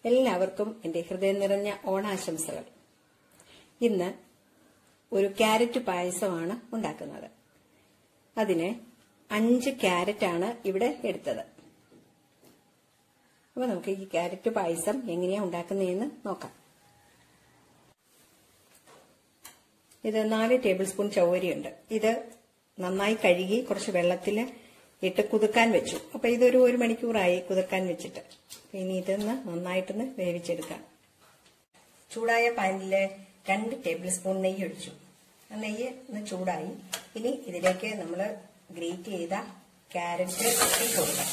എല്ലാവർക്കും എന്റെ ഹൃദയം നിറഞ്ഞ ഓണാശംസകൾ ഇന്ന് ഒരു ക്യാരറ്റ് പായസമാണ് ഉണ്ടാക്കുന്നത് അതിന് അഞ്ച് ക്യാരറ്റാണ് ഇവിടെ എടുത്തത് അപ്പൊ നമുക്ക് ഈ ക്യാരറ്റ് പായസം എങ്ങനെയാ ഉണ്ടാക്കുന്നതെന്ന് നോക്കാം ഇത് നാല് ടേബിൾ സ്പൂൺ ചൗവരിയുണ്ട് ഇത് നന്നായി കഴുകി കുറച്ച് വെള്ളത്തിൽ ഇട്ട് കുതിർക്കാൻ വെച്ചു അപ്പൊ ഇതൊരു ഒരു മണിക്കൂറായി കുതിർക്കാൻ വെച്ചിട്ട് അപ്പൊ ഇനി ഇതൊന്ന് നന്നായിട്ടൊന്ന് വേവിച്ചെടുക്കാം ചൂടായ പാനില് രണ്ട് ടേബിൾ സ്പൂൺ നെയ്യ് ഒഴിച്ചു ആ നെയ്യ് ഒന്ന് ചൂടായി ഇനി ഇതിലേക്ക് നമ്മൾ ഗ്രേറ്റ് ചെയ്ത ക്യാരറ്റ് ഇട്ട് കൊടുക്കാം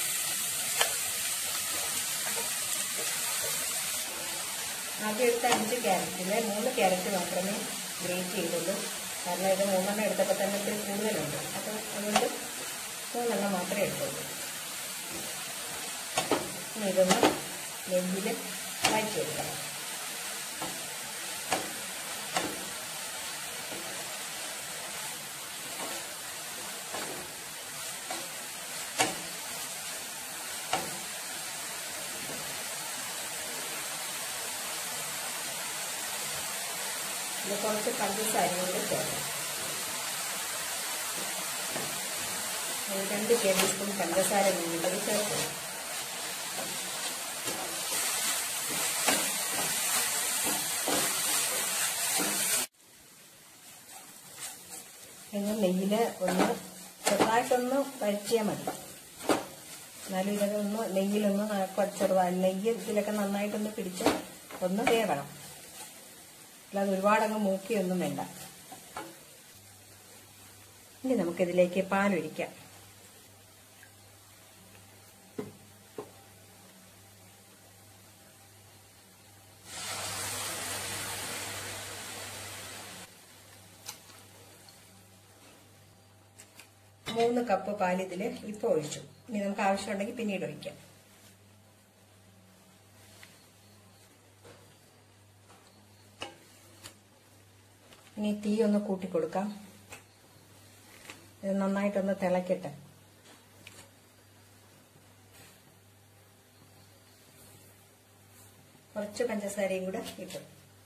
ആദ്യം എടുത്ത അഞ്ച് ക്യാരറ്റില് മൂന്ന് ക്യാരറ്റ് മാത്രമേ ഗ്രേറ്റ് ചെയ്തുള്ളൂ കാരണം ഇത് മൂന്നെണ്ണം എടുത്തപ്പോൾ തന്നെ ഇത്തിരി കൂടുതലുണ്ട് അപ്പം അതുകൊണ്ട് മൂന്നെണ്ണം മാത്രമേ എടുത്തുള്ളൂ ഇനി ഇതൊന്ന് നെയ്യിൽ വഴറ്റിയെടുക്കണം ഇത് കുറച്ച് പഞ്ചസാരയും കൂടി ചേർക്കാം ഒരു രണ്ട് ടേബിൾ സ്പൂൺ പഞ്ചസാര നീണ്ടത് ചേർക്കും ഇന്ന് നെയ്യിൽ ഒന്ന് ചെറുതായിട്ടൊന്ന് വഴറ്റിയാൽ മതി എന്നാലും ഇതൊക്കെ ഒന്ന് നെയ്യിലൊന്ന് ചെറുതായി നെയ്യ് ഇതിലൊക്കെ നന്നായിട്ടൊന്ന് പിടിച്ച് ഒന്ന് വേവണം അല്ലാതെ ഒരുപാടങ്ങ് മൂക്കിയൊന്നും വേണ്ട ഇനി നമുക്കിതിലേക്ക് പാലൊഴിക്കാം മൂന്ന് കപ്പ് പാൽ ഇതിൽ ഇപ്പോൾ ഒഴിച്ചു ഇനി നമുക്ക് ആവശ്യമുണ്ടെങ്കിൽ പിന്നീട് ഒഴിക്കാം ഇനി തീ ഒന്ന് കൂട്ടിക്കൊടുക്കാം ഇത് നന്നായിട്ടൊന്ന് തിളക്കട്ടെ കുറച്ച് പഞ്ചസാരയും കൂടെ ഇട്ടു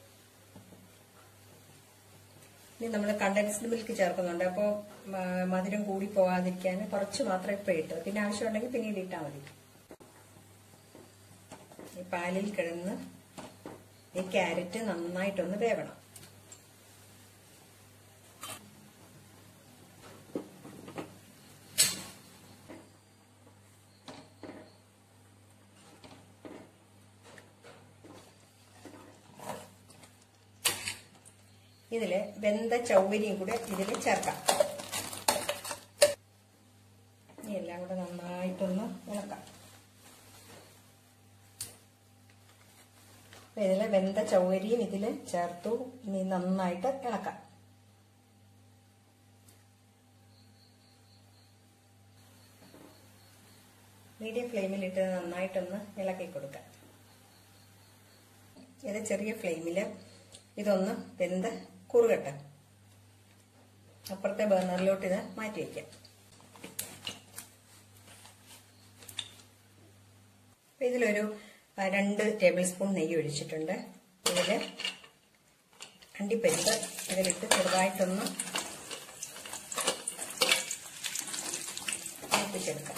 ഇനി നമ്മൾ കണ്ടൻസ്ഡ് മിൽക്ക് ചേർക്കുന്നുണ്ട് അപ്പോൾ മധുരം കൂടി പോകാതിരിക്കാൻ കുറച്ച് മാത്രം ഇപ്പം ഇട്ടു പിന്നെ ആവശ്യമുണ്ടെങ്കിൽ പിന്നീട് ഇട്ടാൽ മതി ഈ പാലിൽ കിടന്ന് ഈ ക്യാരറ്റ് നന്നായിട്ടൊന്ന് വേവണം ഇതില് വെന്ത ചൗവരിയും കൂടെ ഇതിൽ ചേർക്കാം ഇനി എല്ലാം കൂടെ നന്നായിട്ടൊന്ന് ഇളക്കാം ഇതിൽ വെന്ത ചൗവരിയും ഇതിൽ ചേർത്തു ഇനി നന്നായിട്ട് ഇളക്കാം മീഡിയം ഫ്ലെയിമിലിട്ട് നന്നായിട്ടൊന്ന് ഇളക്കി കൊടുക്കാം ഇത് ചെറിയ ഫ്ലെയിമിൽ ഇതൊന്ന് വെന്ത് കുറുകട്ടെ അപ്പുറത്തെ ബർണറിലോട്ട് ഇത് മാറ്റി വയ്ക്കാം ഇതിലൊരു രണ്ട് ടേബിൾ സ്പൂൺ നെയ്യ് ഒഴിച്ചിട്ടുണ്ട് ഇതിൽ അണ്ടിപ്പരിപ്പ് ഇതിലിട്ട് ചെറുതായിട്ടൊന്ന് മൂപ്പിച്ചെടുക്കാം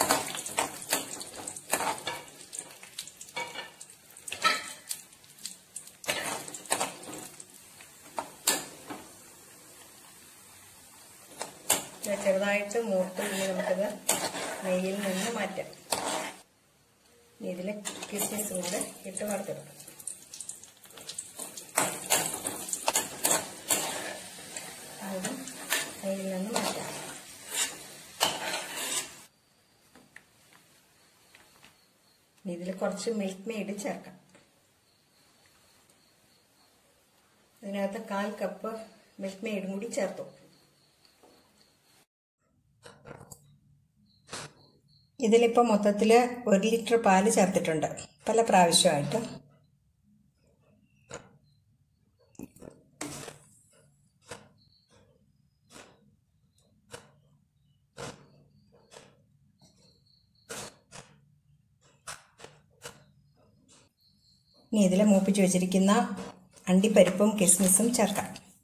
ചെറുതായിട്ട് മൂത്ത് ഇനി നമുക്കത് നെയ്യിൽ നിന്ന് മാറ്റാം ഇതിൽ കിസ്മിസ് കൂടെ ഇട്ട് വറുത്തെടുക്കാം അത് നെയ്യിൽ നിന്ന് മാറ്റാം ഇതിൽ കുറച്ച് മിൽക്ക് മെയ്ഡ് ചേർക്കാം ഇതിനകത്ത് കാൽ കപ്പ് മിൽക്ക് മെയ്ഡും കൂടി ചേർത്തു ഇതിലിപ്പോൾ മൊത്തത്തിൽ ഒരു ലിറ്റർ പാല് ചേർത്തിട്ടുണ്ട് പല പ്രാവശ്യമായിട്ട് ഇനി ഇതിൽ മൂപ്പിച്ച് വെച്ചിരിക്കുന്ന അണ്ടിപ്പരിപ്പും കിസ്മിസും ചേർക്കാം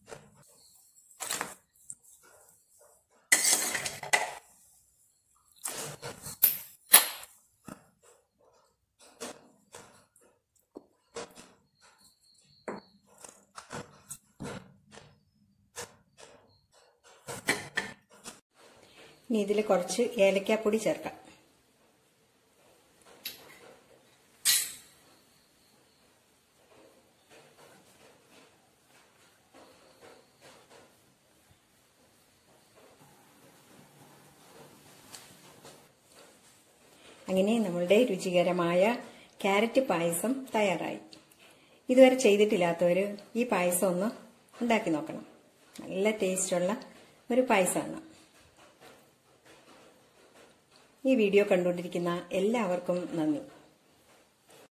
ഇനി ഇതിൽ കുറച്ച് ഏലക്കാപ്പൊടി ചേർക്കാം അങ്ങനെ നമ്മളുടെ രുചികരമായ ക്യാരറ്റ് പായസം തയ്യാറായി ഇതുവരെ ചെയ്തിട്ടില്ലാത്തവർ ഈ പായസം ഒന്ന് ഉണ്ടാക്കി നോക്കണം നല്ല ടേസ്റ്റുള്ള ഒരു പായസമാണ് ഈ വീഡിയോ കണ്ടുകൊണ്ടിരിക്കുന്ന എല്ലാവർക്കും നന്ദി